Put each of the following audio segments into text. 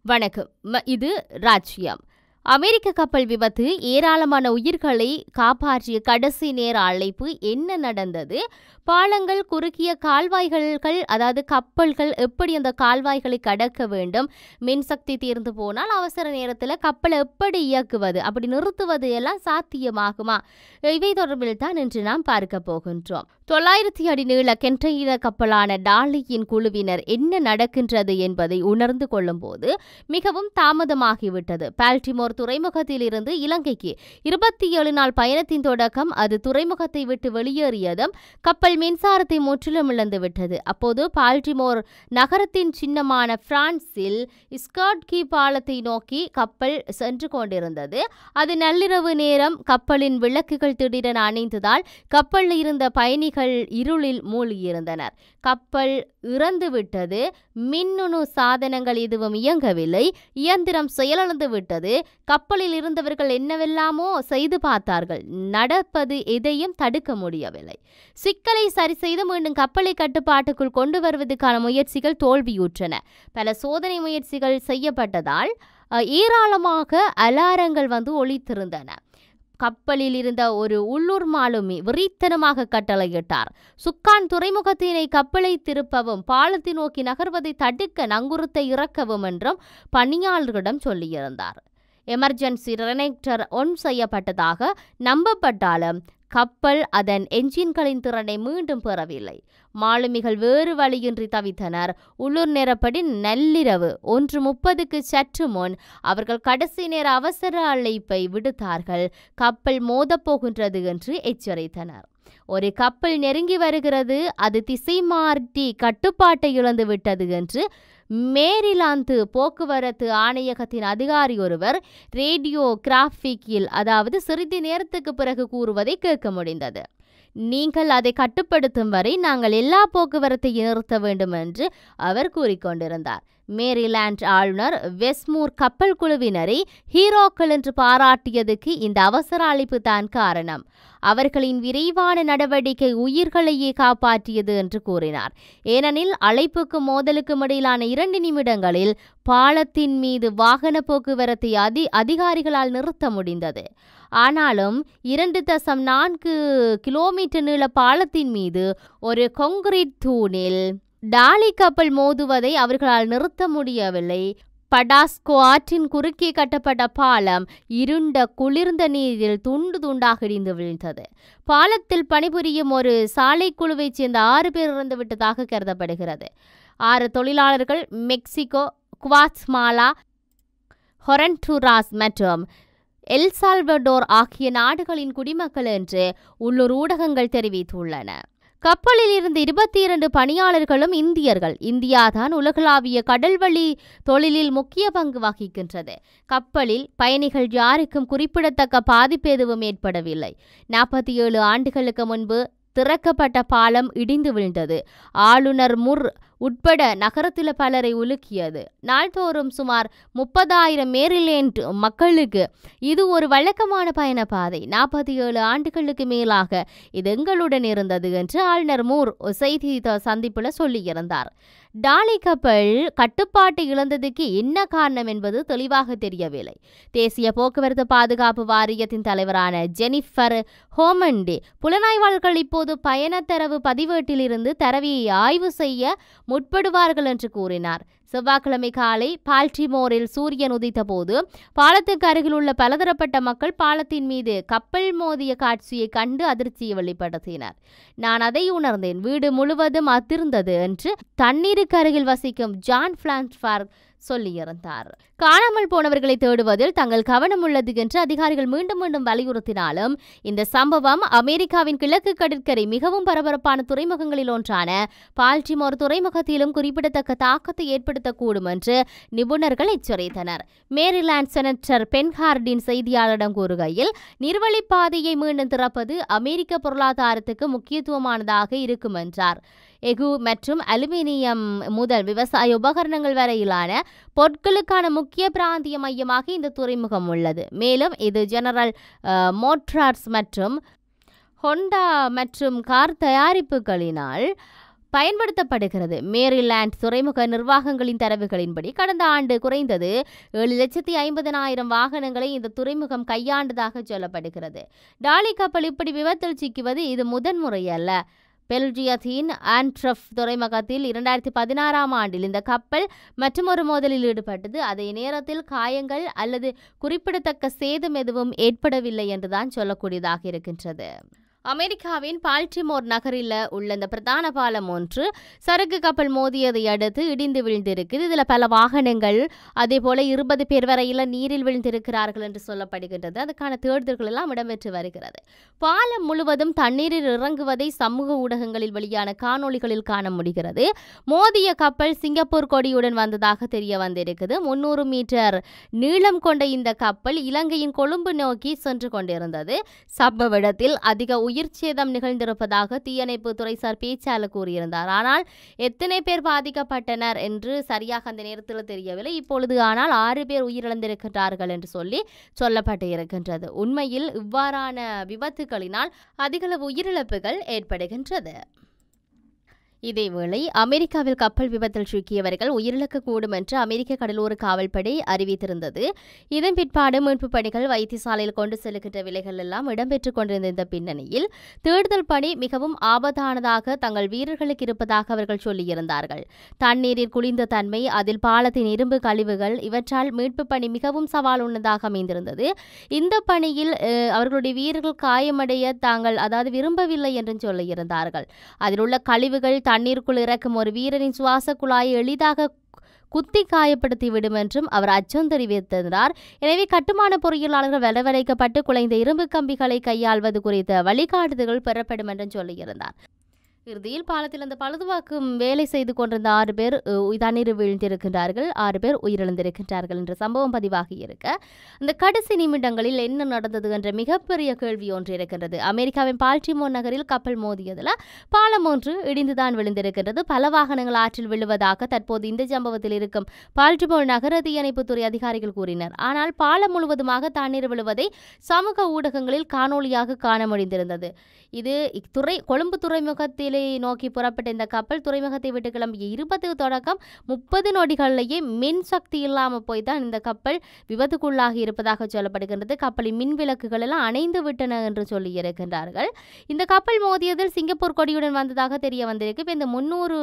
வணக்கம் ம- இது ராஜ்யம் அமெரிக்க கப்பல் விபத்து ஏராளமான உயிர்களை காப்பாற்றிய கடைசி நேர அழைப்பு என்ன நடந்தது பாலங்கள் குறுகிய கால்வாய்கள் அதாவது கப்பல்கள் எப்படி அந்த கால்வாய்களை கடக்க வேண்டும் மின்சக்தி தீர்ந்து போனால் அவசர நேரத்தில் கப்பலை எப்படி இயக்குவது அப்படி நிறுத்துவது எல்லாம் சாத்தியமாகுமா இவை தொடர்பில் தான் இன்று நாம் பார்க்க போகின்றோம் தொள்ளாயிரத்தி அடி நீள கென்டையின கப்பலான டாலியின் குழுவினர் என்ன நடக்கின்றது என்பதை உணர்ந்து கொள்ளும்போது மிகவும் தாமதமாகிவிட்டது பால்டிமோர் துறைமுகத்தில் இருந்து இலங்கைக்கு இருபத்தி ஏழு நாள் பயணத்தின் தொடக்கம் அது துறைமுகத்தை விட்டு வெளியேறியதும் கப்பல் மின்சாரத்தை முற்றிலும் இழந்து விட்டது அப்போது பால்டிமோர் நகரத்தின் சின்னமான பிரான்சில் ஸ்கர்ட்கி பாலத்தை நோக்கி கப்பல் சென்று கொண்டிருந்தது அது நள்ளிரவு நேரம் கப்பலின் விளக்குகள் திடீரென அணைந்ததால் கப்பலில் இருந்த பயணிகள் இருளில் மூழ்கியிருந்தனர் கப்பல் இறந்து விட்டது மின்னணு சாதனங்கள் எதுவும் இயங்கவில்லை இயந்திரம் செயலிழந்து விட்டது கப்பலில் இருந்தவர்கள் என்னவெல்லாமோ செய்து பார்த்தார்கள் நடப்பது எதையும் தடுக்க முடியவில்லை சிக்கலை சரி செய்து மீண்டும் கப்பலை கட்டுப்பாட்டுக்குள் கொண்டு வருவதற்கான முயற்சிகள் தோல்வியுற்றன பல சோதனை முயற்சிகள் செய்யப்பட்டதால் அஹ், ஏராளமாக அலாரங்கள் வந்து ஒலித்திருந்தன கப்பலில் இருந்த ஒரு உள்ளூர் மாலுமி விரித்தனமாக கட்டளையிட்டார் சுக்கான் துறைமுகத்தினை கப்பலை திருப்பவும் பாலத்தை நோக்கி நகர்வதை தடுக்க நங்குரத்தை இறக்கவும் என்றும் பணியாளர்களிடம் சொல்லியிருந்தார் எமர்ஜென்சி ரெனெக்டர் ஒன் செய்யப்பட்டதாக நம்பப்பட்டாலும் கப்பல் அதன் என்ஜின்களின் திறனை மீண்டும் பெறவில்லை மாலுமிகள் வேறு வழியின்றி தவித்தனர் உள்ளூர் நேரப்படி நள்ளிரவு ஒன்று முப்பதுக்கு சற்று முன் அவர்கள் கடைசி நேர அவசர அழைப்பை விடுத்தார்கள் கப்பல் மோதப்போகின்றது என்று எச்சரித்தனர் ஒரு கப்பல் நெருங்கி வருகிறது அது திசை மாற்றி கட்டுப்பாட்டை இழந்து விட்டது என்று மேரிலாந்து போக்குவரத்து ஆணையகத்தின் அதிகாரி ஒருவர் ரேடியோ கிராஃபிக்கில் அதாவது சிறிது நேரத்துக்கு பிறகு கூறுவதை கேட்க முடிந்தது நீங்கள் அதை கட்டுப்படுத்தும் வரை நாங்கள் எல்லா போக்குவரத்தையும் நிறுத்த வேண்டும் என்று அவர் கூறிக்கொண்டிருந்தார் மேரிலாண்ட் ஆளுநர் வெஸ்மூர் கப்பல் குழுவினரை ஹீரோக்கள் என்று பாராட்டியதுக்கு இந்த அவசர அழைப்பு தான் காரணம் அவர்களின் விரைவான நடவடிக்கை உயிர்களையே காப்பாற்றியது என்று கூறினார் ஏனெனில் அழைப்புக்கும் மோதலுக்கும் இடையிலான இரண்டு நிமிடங்களில் பாலத்தின் மீது வாகன போக்குவரத்தை அதி அதிகாரிகளால் நிறுத்த முடிந்தது ஆனாலும் இரண்டு தசம் நான்கு கிலோமீட்டர் நீள பாலத்தின் மீது ஒரு கொங்கிரீட் தூணில் டாலி கப்பல் மோதுவதை அவர்களால் நிறுத்த முடியவில்லை படாஸ்கோ ஆற்றின் குறுக்கே கட்டப்பட்ட பாலம் இருண்ட குளிர்ந்த நீரில் துண்டு துண்டாக இடிந்து விழுந்தது பாலத்தில் பணிபுரியும் ஒரு சாலை குழுவைச் சேர்ந்த ஆறு பேர் இறந்து விட்டதாக கருதப்படுகிறது ஆறு தொழிலாளர்கள் மெக்சிகோ குவாட்ஸ்மாலா ஹொரன்டுராஸ் மற்றும் எல் சால்வடோர் ஆகிய நாடுகளின் குடிமக்கள் என்று உள்ளூர் ஊடகங்கள் தெரிவித்துள்ளன கப்பலில் இருந்த இருபத்தி இரண்டு பணியாளர்களும் இந்தியர்கள் இந்தியாதான் உலகளாவிய கடல்வழி தொழிலில் முக்கிய பங்கு வகிக்கின்றது கப்பலில் பயணிகள் யாருக்கும் குறிப்பிடத்தக்க பாதிப்பு எதுவும் ஏற்படவில்லை நாற்பத்தி ஏழு ஆண்டுகளுக்கு முன்பு திறக்கப்பட்ட பாலம் இடிந்து விழுந்தது ஆளுநர் முர் உட்பட நகரத்தில் பலரை உலுக்கியது நாள்தோறும் சுமார் முப்பதாயிரம் மேரிலேண்ட் மக்களுக்கு இது ஒரு வழக்கமான பயணப்பாதை நாற்பத்தி ஏழு ஆண்டுகளுக்கு மேலாக இது எங்களுடன் இருந்தது என்று ஆளுநர் மூர் செய்தி த- சந்திப்புல சொல்லியிருந்தார் டாலி கப்பல் கட்டுப்பாட்டை இழந்ததுக்கு என்ன காரணம் என்பது தெளிவாக தெரியவில்லை தேசிய போக்குவரத்து பாதுகாப்பு வாரியத்தின் தலைவரான ஜெனிஃபர் ஹோமண்டே புலனாய்வாளர்கள் இப்போது பயணத்தரவு பதிவேட்டிலிருந்து தரவியை ஆய்வு செய்ய முற்படுவார்கள் என்று கூறினார் செவ்வாய்க்கிழமை காலை பால்டிமோரில் சூரியன் உதித்தபோது பாலத்துக்கு அருகில் உள்ள பலதரப்பட்ட மக்கள் பாலத்தின் மீது கப்பல் மோதிய காட்சியை கண்டு அதிர்ச்சியை வெளிப்படுத்தினர் நான் அதை உணர்ந்தேன் வீடு முழுவதும் அதிர்ந்தது என்று தண்ணீருக்கு அருகில் வசிக்கும் ஜான் பிளான்ஸ்பார்க் சொல்லியிருந்தார் காணாமல் போனவர்களை தேடுவதில் தங்கள் கவனம் உள்ளது என்று அதிகாரிகள் மீண்டும் மீண்டும் வலியுறுத்தினாலும் இந்த சம்பவம் அமெரிக்காவின் கிழக்கு கடற்கரை மிகவும் பரபரப்பான துறைமுகங்களில் ஒன்றான பால்டிமோர் துறைமுகத்திலும் குறிப்பிடத்தக்க தாக்கத்தை ஏற்படுத்தக்கூடும் என்று நிபுணர்கள் எச்சரித்தனர் மேரிலாண்ட் செனட்டர் பென்ஹார்டின் செய்தியாளரிடம் கூறுகையில் நீர்வழிப்பாதையை மீண்டும் திறப்பது அமெரிக்க பொருளாதாரத்துக்கு முக்கியத்துவமானதாக இருக்கும் என்றார் எஃகு மற்றும் அலுமினியம் முதல் விவசாய உபகரணங்கள் வரையிலான பொருட்களுக்கான முக்கிய பிராந்திய மையமாக இந்த துறைமுகம் உள்ளது மேலும் இது ஜெனரல் அஹ், மோட்டார்ஸ் மற்றும் ஹொண்டா மற்றும் கார் தயாரிப்புகளினால் பயன்படுத்தப்படுகிறது மேரிலாண்ட் துறைமுக நிர்வாகங்களின் தரவுகளின்படி கடந்த ஆண்டு குறைந்தது ஏழு லட்சத்தி ஐம்பதனாயிரம் வாகனங்களை இந்த துறைமுகம் கையாண்டதாக சொல்லப்படுகிறது டாலி கப்பல் இப்படி விபத்தில் சிக்குவது இது முதன்முறை அல்ல பெல்ஜியத்தின் ஆண்ட்ரஃப் துறைமுகத்தில் இரண்டாயிரத்தி பதினாறாம் ஆண்டில் இந்த கப்பல் மற்றொரு மோதலில் ஈடுபட்டது அதே நேரத்தில் காயங்கள் அல்லது குறிப்பிடத்தக்க சேதம் எதுவும் ஏற்படவில்லை என்றுதான் சொல்லக்கூடியதாக இருக்கின்றது அமெரிக்காவின் பால்டிமோர் நகரில் உள்ள இந்த பிரதான பாலம் ஒன்று சரக்கு கப்பல் மோதியதை அடுத்து இடிந்து விழுந்திருக்குது இதில் பல வாகனங்கள் அதே போல இருபது பேர் வரையில் நீரில் விழுந்திருக்கிறார்கள் என்று சொல்லப்படுகின்றது அதுக்கான தேடுதல்கள் எல்லாம் இடம்பெற்று வருகிறது பாலம் முழுவதும் தண்ணீரில் இறங்குவதை சமூக ஊடகங்களில் வெளியான காணொளிகளில் காண முடிகிறது மோதிய கப்பல் சிங்கப்பூர் கொடியுடன் வந்ததாக தெரிய வந்திருக்குது முன்னூறு மீட்டர் நீளம் கொண்ட இந்த கப்பல் இலங்கையின் கொழும்பு நோக்கி சென்று கொண்டிருந்தது சம்பவ இடத்தில் அதிக உயிர் சேதம் நிகழ்ந்திருப்பதாக தீயணைப்பு துறைசார் பேச்சாளர் கூறியிருந்தார் ஆனால் எத்தனை பேர் பாதிக்கப்பட்டனர் என்று சரியாக அந்த நேரத்தில் தெரியவில்லை இப்பொழுது ஆனால் ஆறு பேர் உயிரிழந்திருக்கின்றார்கள் என்று சொல்லி சொல்லப்பட்டு இருக்கின்றது உண்மையில் இவ்வாறான விபத்துகளினால் அதிகளவு உயிரிழப்புகள் ஏற்படுகின்றது இதேவேளை அமெரிக்காவில் கப்பல் விபத்தில் சிக்கியவர்கள் உயிரிழக்கக்கூடும் என்று அமெரிக்க கடலோர காவல்படை அறிவித்திருந்தது இதன் பிற்பாடு மீட்புப் பணிகள் வைத்தியசாலையில் கொண்டு செல்லுகின்ற விலைகள் எல்லாம் இடம்பெற்றுக் கொண்டிருந்த இந்த பின்னணியில் தேடுதல் பணி மிகவும் ஆபத்தானதாக தங்கள் வீரர்களுக்கு இருப்பதாக அவர்கள் சொல்லியிருந்தார்கள் தண்ணீரில் குளிர்ந்த தன்மை அதில் பாலத்தின் இரும்பு கழிவுகள் இவற்றால் மீட்புப் பணி மிகவும் சவால் உள்ளதாக அமைந்திருந்தது இந்த பணியில் அஹ், அவர்களுடைய வீரர்கள் காயமடைய தாங்கள் அதாவது விரும்பவில்லை என்றும் சொல்லியிருந்தார்கள் அதில் உள்ள கழிவுகள் தண்ணீருக்குள் இறக்கும் ஒரு வீரரின் சுவாச குழாயை எளிதாக குத்தி காயப்படுத்தி விடும் என்றும் அவர் அச்சம் தெரிவித்திருந்தார் எனவே கட்டுமான பொறியியலாளர்கள் வரவழைக்கப்பட்டு குலைந்த இரும்பு கம்பிகளை கையாள்வது குறித்த வழிகாட்டுதல்கள் பெறப்படும் என்றும் சொல்லியிருந்தார் இறுதியில் பாலத்தில் அந்த பழுதுவாக்கும் வேலை செய்து கொண்டிருந்த ஆறு பேர் அஹ், தண்ணீரில் வீழ்ந்திருக்கின்றார்கள் ஆறு பேர் உயிரிழந்திருக்கின்றார்கள் என்ற சம்பவம் பதிவாகி இருக்க அந்த கடைசி நிமிடங்களில் என்ன நடந்தது என்ற மிகப்பெரிய கேள்வி ஒன்று இருக்கின்றது அமெரிக்காவின் பால்டிமோர் நகரில் கப்பல் மோதியதில் பாலம் ஒன்று இடிந்துதான் விழுந்திருக்கின்றது பல வாகனங்கள் ஆற்றில் விழுவதாக தற்போது இந்த சம்பவத்தில் இருக்கும் பால்டிமோர் நகர தீயணைப்புத்துறை அதிகாரிகள் கூறினர் ஆனால் பாலம் முழுவதுமாக தண்ணீர் விழுவதை சமூக ஊடகங்களில் காணொளியாக காண முடிந்திருந்தது இது இத்துறை கொழும்பு துறைமுகத்திலே நோக்கி புறப்பட்ட இந்த கப்பல் துறைமுகத்தை விட்டு கிளம்பிய இருபது தொடக்கம் முப்பது நொடிகளிலேயே மின் சக்தி இல்லாமல் போய் தான் இந்த கப்பல் விபத்துக்குள்ளாகி இருப்பதாக சொல்லப்படுகின்றது கப்பலின் மின் விளக்குகள் எல்லாம் அணைந்து விட்டன என்று சொல்லி இருக்கின்றார்கள் இந்த கப்பல் மோதியதில் சிங்கப்பூர் கொடியுடன் வந்ததாக தெரிய வந்திருக்கு இப்போ இந்த முன்னூறு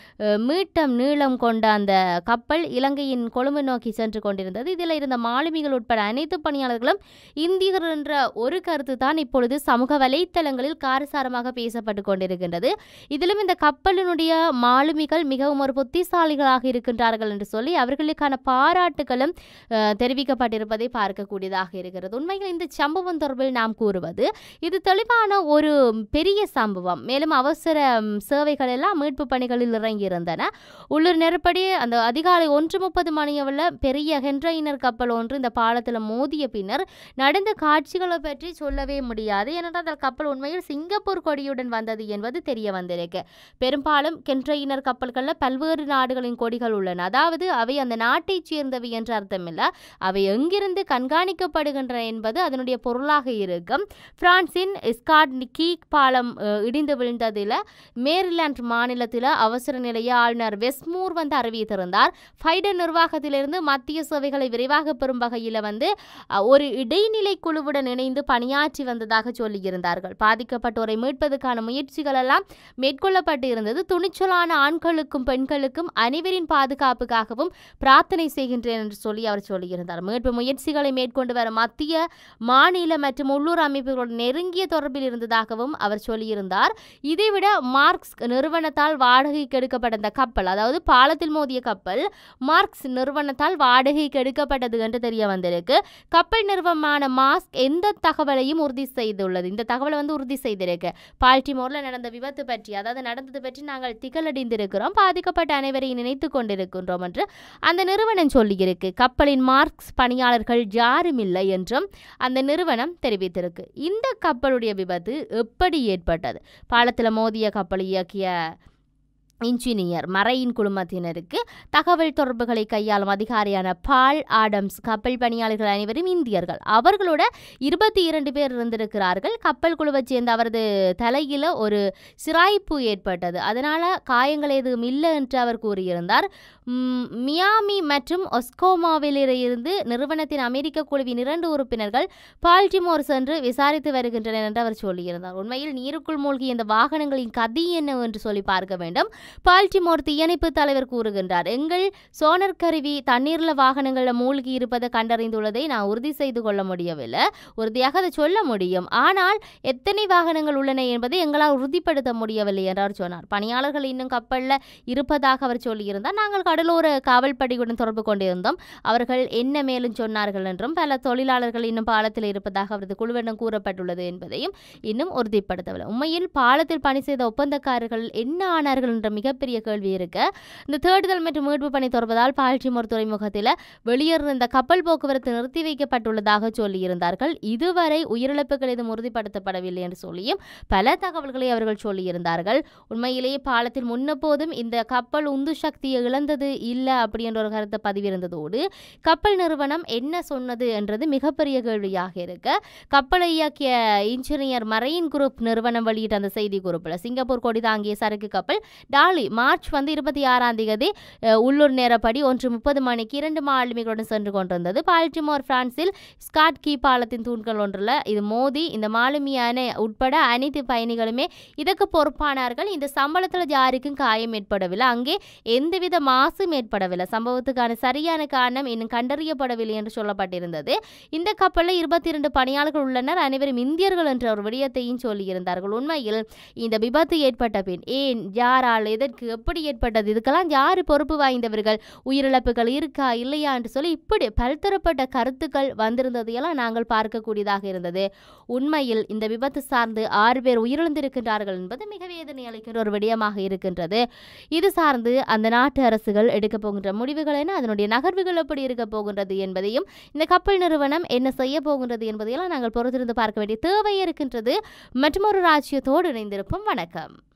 மீட்டம் நீளம் கொண்ட அந்த கப்பல் இலங்கையின் கொழும்பு நோக்கி சென்று கொண்டிருந்தது இதில் இருந்த மாலுமிகள் உட்பட அனைத்து பணியாளர்களும் இந்தியர் என்ற ஒரு கருத்து தான் இப்பொழுது சமூக வலைத்தளங்களில் காரசாரமாக பேசப்பட்டு கொண்டிருக்கின்றது இதிலும் இந்த கப்பலினுடைய மாலுமிகள் மிகவும் ஒரு புத்திசாலிகளாக இருக்கின்றார்கள் என்று சொல்லி அவர்களுக்கான பாராட்டுகளும் அஹ், தெரிவிக்கப்பட்டிருப்பதை பார்க்கக்கூடியதாக இருக்கிறது உண்மையில் இந்த சம்பவம் தொடர்பில் நாம் கூறுவது இது தெளிவான ஒரு பெரிய சம்பவம் மேலும் அவசர ம், சேவைகள் எல்லாம் மீட்பு பணிகளில் இறங்கியிருந்தன உள்ளூர் நெருப்படி அந்த அதிகாலை ஒன்று முப்பது மணியவில் பெரிய ஹென்ட்ரைனர் கப்பல் ஒன்று இந்த பாலத்தில் மோதிய பின்னர் நடந்த காட்சிகளை பற்றி சொல்லவே முடியாது ஏனென்றால் அந்த கப்பல் உண்மையில் சிங்கப்பூர் கொடியுடன் வந்தது என்பது தெரிய வந்திருக்கு பெரும்பாலும் கென்ட்ரைனர் கப்பல்களில் பல்வேறு நாடுகளின் கொடிகள் உள்ளன அதாவது அவை அந்த நாட்டைச் சேர்ந்தவை என்று அர்த்தமில்லை அவை எங்கிருந்து கண்காணிக்கப்படுகின்றன என்பது அதனுடைய பொருளாக இருக்கும் பிரான்சின் ஸ்காட் கீக் பாலம் அஹ், இடிந்து விழுந்ததில் மேரிலாண்ட் மாநிலத்தில் அவசர நிலையை ஆளுநர் வெஸ்மூர் வந்து அறிவித்திருந்தார் ஃபைடர் நிர்வாகத்திலிருந்து மத்திய சேவைகளை விரைவாக பெறும் வகையில் வந்து அஹ், ஒரு இடைநிலை குழுவுடன் இணைந்து பணியாற்றி வந்ததாக சொல்லியிருந்தார்கள் பாதிக்கப்பட்டோரை மீட்பதற்கான முயற்சிகள் எல்லாம் மேற்கொள்ளப்பட்டு இருந்தது துணிச்சலான ஆண்களுக்கும் பெண்களுக்கும் அனைவரின் பாதுகாப்புக்காகவும் பிரார்த்தனை செய்கின்றேன் என்று சொல்லி அவர் சொல்லியிருந்தார் மீட்பு முயற்சிகளை மேற்கொண்டு வர மத்திய மாநில மற்றும் உள்ளூர் அமைப்புகளுடன் நெருங்கிய தொடர்பில் இருந்ததாகவும் அவர் சொல்லியிருந்தார் இதைவிட மார்க்ஸ் நிறுவனத்தால் வாடகைக்கு எடுக்கப்பட்ட இந்த கப்பல் அதாவது பாலத்தில் மோதிய கப்பல் மார்க்ஸ் நிறுவனத்தால் வாடகைக்கு எடுக்கப்பட்டது என்று தெரிய வந்திருக்கு கப்பல் நிறுவனமான மாஸ்க் எந்த தகவலையும் உறுதி செய்துள்ளது இந்த தகவலை வந்து உறுதி செய்திருக்கு பால்டிமோரில் நடந்த விபத்து பற்றி அதாவது நடந்தது பற்றி நாங்கள் திகழடைந்திருக்கிறோம் பாதிக்கப்பட்ட அனைவரையும் நினைத்து கொண்டிருக்கின்றோம் என்று அந்த நிறுவனம் சொல்லியிருக்கு கப்பலின் மார்க்ஸ் பணியாளர்கள் யாரும் இல்லை என்றும் அந்த நிறுவனம் தெரிவித்திருக்கு இந்த கப்பலுடைய விபத்து எப்படி ஏற்பட்டது பாலத்தில் மோதிய கப்பலை இயக்கிய இன்ஜினியர் மரையின் குழுமத்தினருக்கு தகவல் தொடர்புகளை கையாளும் அதிகாரியான பால் ஆடம்ஸ் கப்பல் பணியாளர்கள் அனைவரும் இந்தியர்கள் அவர்களோட இருபத்தி இரண்டு பேர் இருந்திருக்கிறார்கள் கப்பல் குழுவைச் சேர்ந்த அவரது தலையில ஒரு சிராய்ப்பு ஏற்பட்டது அதனால காயங்கள் எதுவும் இல்லை என்று அவர் கூறியிருந்தார் ம், மியாமி மற்றும் ஒஸ்கோமாவிலிருந்து நிறுவனத்தின் அமெரிக்க குழுவின் இரண்டு உறுப்பினர்கள் பால்டிமோர் சென்று விசாரித்து வருகின்றனர் என்று அவர் சொல்லியிருந்தார் உண்மையில் நீருக்குள் மூழ்கிய இந்த வாகனங்களின் கதி என்ன என்று சொல்லி பார்க்க வேண்டும் பால்டிமோர் தீயணைப்பு தலைவர் கூறுகின்றார் எங்கள் சோனர் கருவி தண்ணீர்ல வாகனங்களில் மூழ்கி இருப்பதை கண்டறிந்துள்ளதை நான் உறுதி செய்து கொள்ள முடியவில்லை உறுதியாக அதை சொல்ல முடியும் ஆனால் எத்தனை வாகனங்கள் உள்ளன என்பதை எங்களால் உறுதிப்படுத்த முடியவில்லை என்று அவர் சொன்னார் பணியாளர்கள் இன்னும் கப்பலில் இருப்பதாக அவர் சொல்லியிருந்தார் நாங்கள் கடலோர காவல்படையுடன் தொடர்பு கொண்டிருந்தோம் அவர்கள் என்ன மேலும் சொன்னார்கள் என்றும் பல தொழிலாளர்கள் இன்னும் பாலத்தில் இருப்பதாக அவரது குழுவிடம் கூறப்பட்டுள்ளது என்பதையும் இன்னும் உறுதிப்படுத்தவில்லை உண்மையில் பாலத்தில் பணி செய்த ஒப்பந்தக்காரர்கள் என்ன ஆனார்கள் என்ற மிகப்பெரிய கேள்வி இருக்கு இந்த தேடுதல் மற்றும் மீட்பு பணி தொடர்பதால் பால்டிமோர் துறைமுகத்தில் வெளியேறின கப்பல் போக்குவரத்து நிறுத்தி வைக்கப்பட்டுள்ளதாக சொல்லியிருந்தார்கள் இதுவரை உயிரிழப்புகள் எதுவும் உறுதிப்படுத்தப்படவில்லை என்று சொல்லியும் பல தகவல்களை அவர்கள் சொல்லியிருந்தார்கள் உண்மையிலேயே பாலத்தில் முன்னபோதும் இந்த கப்பல் உந்து சக்தியை இழந்தது இல்லை அப்படின்ற ஒரு கருத்தை பதிவிருந்ததோடு கப்பல் நிறுவனம் என்ன சொன்னது என்றது மிகப்பெரிய கேள்வியாக இருக்கு கப்பலை இயக்கிய இன்ஜினியர் மரைன் குரூப் நிறுவனம் வெளியிட்ட அந்த செய்தி குறிப்பில் சிங்கப்பூர் கொடி தாங்கிய சரக்கு கப்பல் டாலி மார்ச் வந்து இருபத்தி ஆறாம் தேதி அஹ், உள்ளூர் நேரப்படி ஒன்று முப்பது மணிக்கு இரண்டு மாலுமிகளுடன் சென்று கொண்டிருந்தது பால்டிமோர் பிரான்சில் ஸ்காட் கீ பாலத்தின் தூண்கள் ஒன்றில் இது மோதி இந்த மாலுமியான உட்பட அனைத்து பயணிகளுமே இதற்கு பொறுப்பானார்கள் இந்த சம்பளத்தில் யாருக்கும் காயம் ஏற்படவில்லை அங்கே எந்தவித மாசும் ஏற்படவில்லை சம்பவத்துக்கான சரியான காரணம் இன்னும் கண்டறியப்படவில்லை என்று சொல்லப்பட்டிருந்தது இந்த கப்பலில் இருபத்தி இரண்டு பணியாளர்கள் உள்ளனர் அனைவரும் இந்தியர்கள் என்ற ஒரு விடயத்தையும் சொல்லியிருந்தார்கள் உண்மையில் இந்த விபத்து ஏற்பட்ட பின் ஏன் யாரால் எதற்கு எப்படி ஏற்பட்டது இதுக்கெல்லாம் யார் பொறுப்பு வாய்ந்தவர்கள் உயிரிழப்புகள் இருக்கா இல்லையா என்று சொல்லி இப்படி பல்தரப்பட்ட கருத்துக்கள் வந்திருந்ததையெல்லாம் நாங்கள் பார்க்கக்கூடியதாக இருந்தது உண்மையில் இந்த விபத்து சார்ந்து ஆறு பேர் உயிரிழந்திருக்கின்றார்கள் என்பது மிக வேதனை அளிக்கின்ற ஒரு விடயமாக இருக்கின்றது இது சார்ந்து அந்த நாட்டு அரசுகள் எடுக்கப் போகின்ற முடிவுகள் என்ன அதனுடைய நகர்வுகள் எப்படி இருக்க போகின்றது என்பதையும் இந்த கப்பல் நிறுவனம் என்ன செய்ய போகின்றது என்பதையெல்லாம் நாங்கள் பொறுத்திருந்து பார்க்க வேண்டிய தேவை இருக்கின்றது மற்றொரு ராஜ்யத்தோடு இணைந்திருப்போம் வணக்கம்